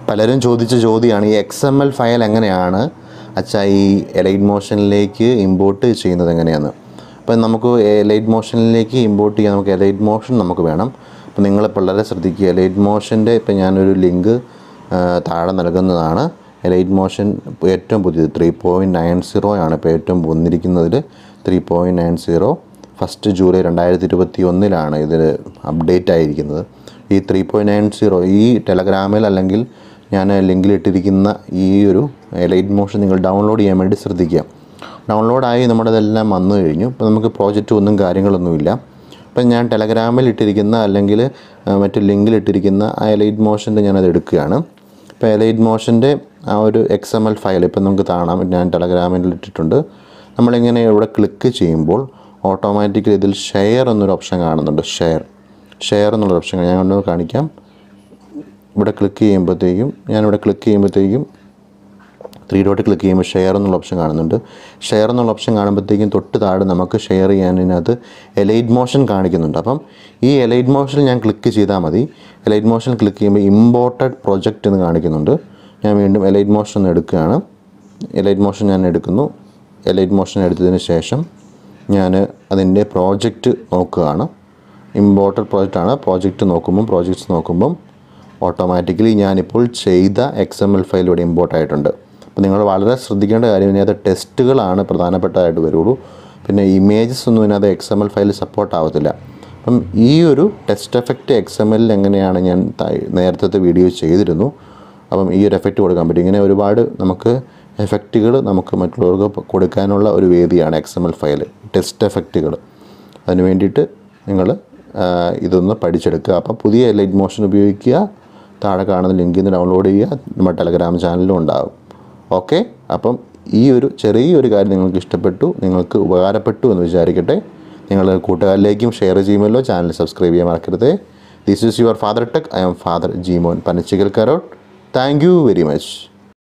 പലരും ചോദിച്ച ചോദ്യമാണ് ഈ എക്സ് എം എൽ ഫയൽ എങ്ങനെയാണ് അച്ഛാ ഈ എലൈറ്റ് മോഷനിലേക്ക് ഇമ്പോർട്ട് ചെയ്യുന്നത് എങ്ങനെയാണ് അപ്പം നമുക്ക് എലൈറ്റ് മോഷനിലേക്ക് ഇമ്പോർട്ട് ചെയ്യാൻ നമുക്ക് എലൈറ്റ് മോഷൻ നമുക്ക് വേണം അപ്പം നിങ്ങൾ വളരെ ശ്രദ്ധിക്കുക എലൈറ്റ് മോഷൻ്റെ ഇപ്പം ഞാനൊരു ലിങ്ക് താഴെ നൽകുന്നതാണ് എലൈറ്റ് മോഷൻ ഏറ്റവും പുതിയത് ത്രീ പോയിൻറ്റ് നയൻ സീറോ ആണ് ഇപ്പോൾ ഏറ്റവും വന്നിരിക്കുന്നതിൽ three point nine zero first July രണ്ടായിരത്തി ഇരുപത്തി ഒന്നിലാണ് ഇതിൽ അപ്ഡേറ്റ് ആയിരിക്കുന്നത് ഈ ത്രീ പോയിൻറ്റ് നയൻ സീറോ ഈ ടെലഗ്രാമിൽ അല്ലെങ്കിൽ ഞാൻ ലിങ്കിലിട്ടിരിക്കുന്ന ഈ ഒരു ലൈറ്റ് മോഷൻ നിങ്ങൾ ഡൗൺലോഡ് ചെയ്യാൻ വേണ്ടി ശ്രദ്ധിക്കുക ഡൗൺലോഡായി നമ്മുടെ ഇതെല്ലാം വന്നു കഴിഞ്ഞു ഇപ്പോൾ നമുക്ക് പ്രോജക്റ്റ് ഒന്നും കാര്യങ്ങളൊന്നുമില്ല ഇപ്പം ഞാൻ ടെലഗ്രാമിൽ ഇട്ടിരിക്കുന്ന അല്ലെങ്കിൽ ആ, മറ്റ് ലിങ്കിൽ ഇട്ടിരിക്കുന്ന ആ എലൈറ്റ് മോഷൻ്റെ ഞാനത് എടുക്കുകയാണ് ഇപ്പോൾ എലൈറ്റ് മോഷൻ്റെ ആ ഒരു എക്സ് എം എൽ ഫയൽ ഇപ്പം നമുക്ക് കാണാം ഞാൻ ടെലഗ്രാമിൽ ഇട്ടിട്ടുണ്ട് നമ്മളിങ്ങനെ ഇവിടെ ക്ലിക്ക് ചെയ്യുമ്പോൾ ഓട്ടോമാറ്റിക്കലി ഇതിൽ ഷെയർ എന്നൊരു ഓപ്ഷൻ കാണുന്നുണ്ട് ഷെയർ ഷെയർ എന്നുള്ള ഓപ്ഷൻ ഞാൻ ഒന്ന് കാണിക്കാം ഇവിടെ ക്ലിക്ക് ചെയ്യുമ്പോഴത്തേക്കും ഞാനിവിടെ ക്ലിക്ക് ചെയ്യുമ്പോഴത്തേക്കും ത്രീ ഡോട്ട് ക്ലിക്ക് ചെയ്യുമ്പോൾ ഷെയർ എന്നുള്ള ഓപ്ഷൻ കാണുന്നുണ്ട് ഷെയർ എന്നുള്ള ഓപ്ഷൻ കാണുമ്പോഴത്തേക്കും തൊട്ട് താഴെ നമുക്ക് ഷെയർ ചെയ്യാൻ ഇതിനകത്ത് എലൈറ്റ് മോഷൻ കാണിക്കുന്നുണ്ട് അപ്പം ഈ എലൈറ്റ് മോഷൻ ഞാൻ ക്ലിക്ക് ചെയ്താൽ മതി എലൈറ്റ് മോഷൻ ക്ലിക്ക് ചെയ്യുമ്പോൾ ഇമ്പോർട്ടഡ് പ്രൊജക്റ്റ് എന്ന് കാണിക്കുന്നുണ്ട് ഞാൻ വീണ്ടും എലൈറ്റ് മോഷൻ ഒന്ന് എടുക്കുകയാണ് എലൈറ്റ് മോഷൻ ഞാൻ എടുക്കുന്നു എലൈറ്റ് മോഷൻ എടുത്തതിന് ശേഷം ഞാൻ അതിൻ്റെ പ്രോജക്റ്റ് നോക്കുകയാണ് ഇമ്പോർട്ടഡ് പ്രോജക്റ്റാണ് പ്രോജക്റ്റ് നോക്കുമ്പം പ്രോജക്റ്റ്സ് നോക്കുമ്പം ഓട്ടോമാറ്റിക്കലി ഞാനിപ്പോൾ ചെയ്ത എക്സ് എം എൽ ഫയൽ ഇവിടെ ഇമ്പോർട്ട് ആയിട്ടുണ്ട് അപ്പോൾ നിങ്ങൾ വളരെ ശ്രദ്ധിക്കേണ്ട കാര്യം ഇതിനകത്ത് ടെസ്റ്റുകളാണ് പ്രധാനപ്പെട്ടതായിട്ട് വരുള്ളൂ പിന്നെ ഇമേജസ് ഒന്നും ഇതിനകത്ത് X M L file support ആവത്തില്ല അപ്പം ഈ ഒരു ടെസ്റ്റ് എഫക്റ്റ് എക്സ് എം എല്ലിൽ എങ്ങനെയാണ് ഞാൻ ത- നേരത്തെ വീഡിയോ ചെയ്തിരുന്നു അപ്പം ഈ ഒരു എഫക്റ്റ് കൊടുക്കാൻ പറ്റും ഇങ്ങനെ ഒരുപാട് നമുക്ക് എഫക്റ്റുകൾ നമുക്ക് മറ്റുള്ളവർക്ക് പ- കൊടുക്കാനുള്ള ഒരു വേദിയാണ് X M L file text എഫക്റ്റുകൾ അതിന് വേണ്ടിയിട്ട് നിങ്ങൾ ഇതൊന്ന് പഠിച്ചെടുക്കുക അപ്പം പുതിയ ലൈറ്റ് മോഷൻ ഉപയോഗിക്കുക താഴെ കാണുന്ന ലിങ്കിൽ നിന്ന് ഡൗൺലോഡ് ചെയ്യുക നമ്മുടെ ടെലഗ്രാം ചാനലിലും ഉണ്ടാകും ഓക്കെ അപ്പം ഈ ഒരു ചെറിയൊരു കാര്യം നിങ്ങൾക്ക് ഇഷ്ടപ്പെട്ടു നിങ്ങൾക്ക് ഉപകാരപ്പെട്ടു എന്ന് വിചാരിക്കട്ടെ നിങ്ങൾ കൂട്ടുകാരിലേക്കും ഷെയർ ചെയ്യുമല്ലോ ചാനൽ സബ്സ്ക്രൈബ് ചെയ്യാൻ മറക്കരുത് this is your father tech I'm father Jeemon Panachikkal Karott thank you very much